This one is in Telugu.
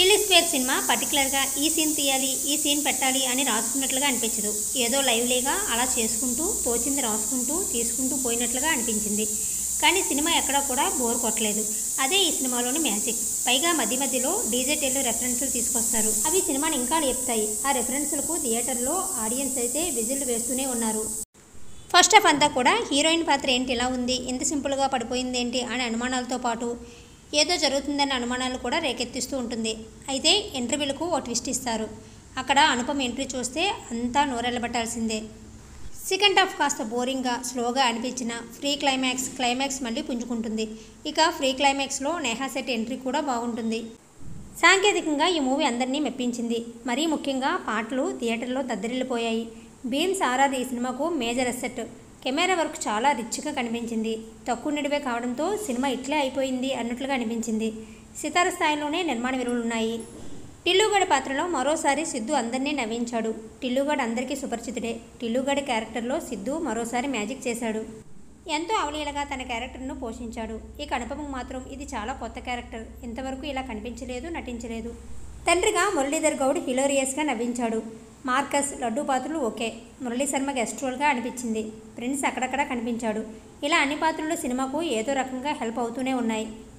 టిల్లీ స్క్వేర్ సినిమా పర్టికులర్గా ఈ సీన్ తీయాలి ఈ సీన్ పెట్టాలి అని రాసుకున్నట్లుగా అనిపించదు ఏదో లైవ్లీగా అలా చేసుకుంటూ తోచింది రాసుకుంటూ తీసుకుంటూ పోయినట్లుగా అనిపించింది కానీ సినిమా ఎక్కడా కూడా బోర్ కొట్టలేదు అదే ఈ సినిమాలోని మ్యాజిక్ పైగా మధ్య మధ్యలో డీజే టెల్లు రెఫరెన్స్లు తీసుకొస్తారు అవి సినిమాని ఇంకా లేపుతాయి ఆ రెఫరెన్స్లకు థియేటర్లో ఆడియన్స్ అయితే విజిల్ వేస్తూనే ఉన్నారు ఫస్ట్ హాఫ్ అంతా కూడా హీరోయిన్ పాత్ర ఏంటి ఇలా ఉంది ఇంత సింపుల్గా పడిపోయింది ఏంటి అనే అనుమానాలతో పాటు ఏదో జరుగుతుందనే అనుమానాలు కూడా రేకెత్తిస్తూ ఉంటుంది అయితే ఇంటర్వ్యూలకు ఓ ట్విస్ట్ ఇస్తారు అక్కడ అనుపమ ఎంట్రీ చూస్తే అంతా నోరెళ్ళబట్టాల్సిందే సెకండ్ హాఫ్ కాస్త బోరింగ్గా స్లోగా అనిపించిన ఫ్రీ క్లైమాక్స్ క్లైమాక్స్ మళ్ళీ పుంజుకుంటుంది ఇక ఫ్రీ క్లైమాక్స్లో నేహా సెట్ ఎంట్రీ కూడా బాగుంటుంది సాంకేతికంగా ఈ మూవీ అందరినీ మెప్పించింది మరీ ముఖ్యంగా పాటలు థియేటర్లో దద్దరిల్లిపోయాయి భీమ్స్ ఆర్ఆర్ ఈ సినిమాకు మేజర్ అసెట్ కెమెరా వర్క్ చాలా రిచ్గా కనిపించింది తక్కువ నిడివే కావడంతో సినిమా ఇట్లే అయిపోయింది అన్నట్లుగా అనిపించింది సితార స్థాయిలోనే నిర్మాణ విలువలున్నాయి టిల్లుగడ పాత్రలో మరోసారి సిద్ధు అందరినీ నవ్వించాడు టిల్లుగడ అందరికీ సుపరిచితుడే టిల్లుగడ క్యారెక్టర్లో సిద్ధు మరోసారి మ్యాజిక్ చేశాడు ఎంతో అవలీలగా తన క్యారెక్టర్ను పోషించాడు ఇక అనుపమ మాత్రం ఇది చాలా కొత్త క్యారెక్టర్ ఇంతవరకు ఇలా కనిపించలేదు నటించలేదు తండ్రిగా మురళీధర్ గౌడ్ హిలోరియస్గా నవ్వించాడు మార్కస్ లడ్డూ పాత్రలు ఓకే మురళీ శర్మ గెస్ట్ రోల్గా అనిపించింది ప్రిన్స్ అక్కడక్కడ కనిపించాడు ఇలా అన్ని పాత్రలు సినిమాకు ఏదో రకంగా హెల్ప్ అవుతూనే ఉన్నాయి